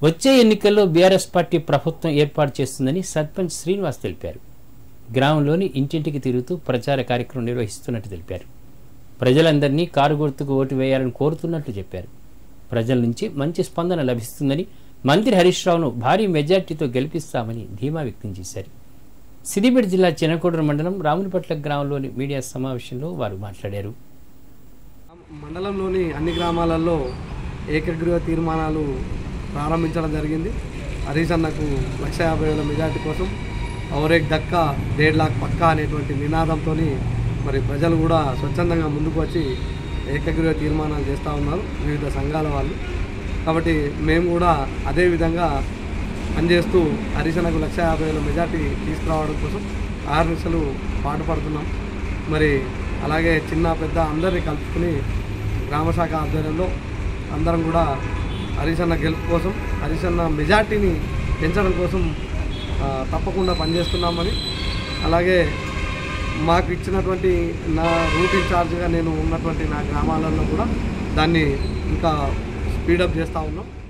వచ్చే ఎన్నికల్లో BRS party ప్రభుత్వం ఏర్పాటు చేస్తుందని సర్పంచ్ శ్రీనివాస్ తెలిపారు గ్రామంలోని ఇంటింటికి తిరుగుతూ ప్రచార కార్యక్రమం నిర్వహిస్తున్నట్టు తెలిపారు ప్రజలందరినీ కారు గుర్తుకు ఓటు వేయాలని కోరుతున్నట్లు చెప్పారు ప్రజల నుంచి మంచి స్పందన లభిస్తుందని మంత్రి హరీష్ రావును భారీ మెజార్టీతో గెలిపిస్తామని ధీమా వ్యక్తం చేశారు సిద్దిపేట జిల్లా చినకోడూరు మండలం రామునిపట్ల గ్రామంలోని మీడియా సమావేశంలో వారు మాట్లాడారు మండలంలోని అన్ని గ్రామాలలో ఏకగ్రీవ తీర్మానాలు ప్రారంభించడం జరిగింది హరీష్ అన్నకు లక్ష యాభై వేల మెజార్టీ కోసం ఔరేక్ దక్క డేఢ్ లాక్ పక్కా అనేటువంటి నినాదంతో మరి ప్రజలు కూడా స్వచ్ఛందంగా ముందుకు వచ్చి ఏకగ్రీవ తీర్మానాలు చేస్తూ ఉన్నారు వివిధ సంఘాల వాళ్ళు కాబట్టి మేము కూడా అదే విధంగా పనిచేస్తూ హరీష్ అన్నకు లక్ష యాభై వేల మెజార్టీ తీసుకురావడం కోసం ఆరు నిమిషాలు పాటుపడుతున్నాం మరి అలాగే చిన్న పెద్ద అందరినీ కలుపుకుని గ్రామశాఖ ఆధ్వర్యంలో అందరం కూడా హరీష్ అన్న గెలుపు కోసం హరీష్ అన్న మెజార్టీని పెంచడం కోసం ఆ, తప్పకుండా పనిచేస్తున్నామని అలాగే మాకు ఇచ్చినటువంటి నా రూట్ ఇన్ఛార్జ్గా నేను ఉన్నటువంటి నా గ్రామాలలో కూడా దాన్ని ఇంకా స్పీడప్ చేస్తూ ఉన్నాం